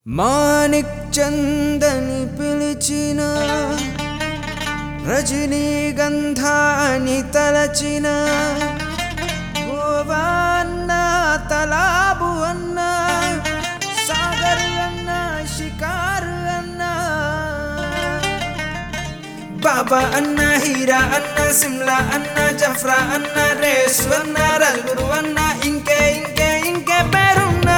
మాణిక్ చందని పిలిచిన రజనీగంధాని తలచిన గోవాన్న తలాబు అన్న సాగర్ అన్న షికారు అన్న బాబా అన్న హీరా అన్న సిమ్లా అన్న జఫ్రా అన్న రేసు అన్న రల్గురు అన్న ఇంకే ఇంకే ఇంకే పేరున్నా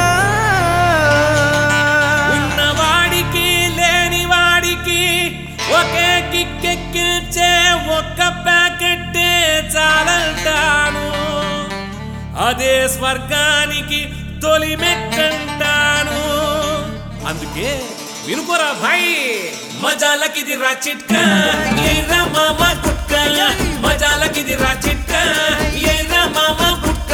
ఉన్నవాడికి లేనివాడికి ఒకే కిక్కెక్కిల్చే ఒక్క ప్యాకెట్టే చాలంటాను అదే స్వర్గానికి తొలి మెట్టంటాను అందుకే వినుకోరా భాయ్ మజాలకిది రా చిట్కా ఏరా మామ కుక్క మజాలకిది రా చిట్కా ఏరా మామ కుక్క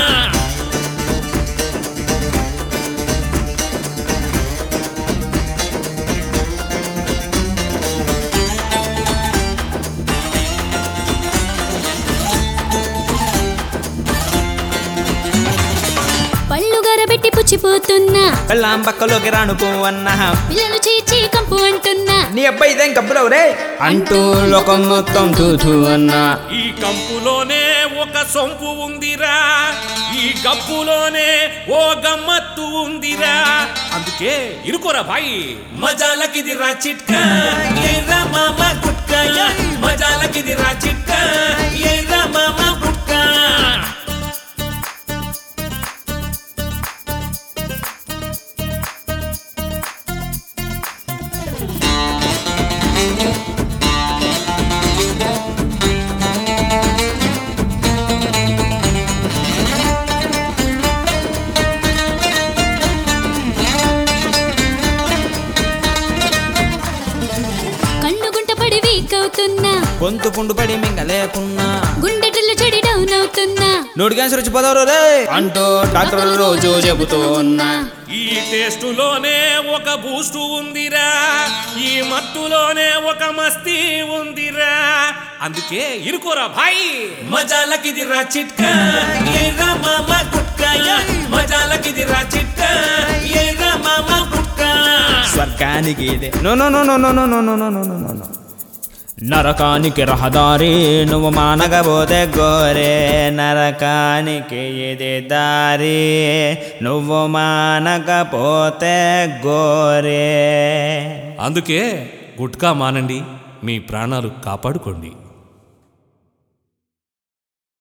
పళ్ళు గరబెట్టి పుచ్చిపోతున్నా పెళ్ళాం పక్కలోకి రానుకో అన్న పిల్లలు చీచి కంపు అంటున్నా నీ అబ్బాయి ఇదేం కబ్బులవు రే అంటూ లోకం మొత్తం తూతూ అన్నా ఈ కంపులోనే ఒక సొంపు ఉందిరా ఈ గప్పులోనే ఓ గమ్మత్తు ఉందిరా అందుకే ఇరుకోరా భాయ్ మజాలకిది రా చిట్కా ఏరా మామ గుట్క మజాలకిది రా చిట్కా ఏరా మామ గుట్క కళ్ళు గుంట పడి వీక్ అవుతున్నా గొంతు పుండు పడి మింగలేకున్నా గుండెటలు చెడి డౌన్ అవుతున్నా నోటి క్యాన్సర్ వచ్చి పోదారు రే అంటూ డాక్టర్ రోజు చెబుతూ ఉన్నా ఈ టేస్టులోనే ఒక బూస్టు ఉందిరా ఈ మత్తులోనే ఒక మస్తీ ఉందిరా అందుకే ఇరుకోరా భాయ్ మజాలకిది రా చిట్కా ఏరా మామ గుట్క మజాలకిది రా చిట్కా ఏరా మామ గుట్క స్వర్గానికి ఇదే no no no no no no no no no no no no నరకానికి రహదారి నువ్వు మానగబోతే గోరే నరకానికి ఇది దారి నువ్వు మానకపోతే గోరే అందుకే గుట్కా మానండి మీ ప్రాణాలు కాపాడుకోండి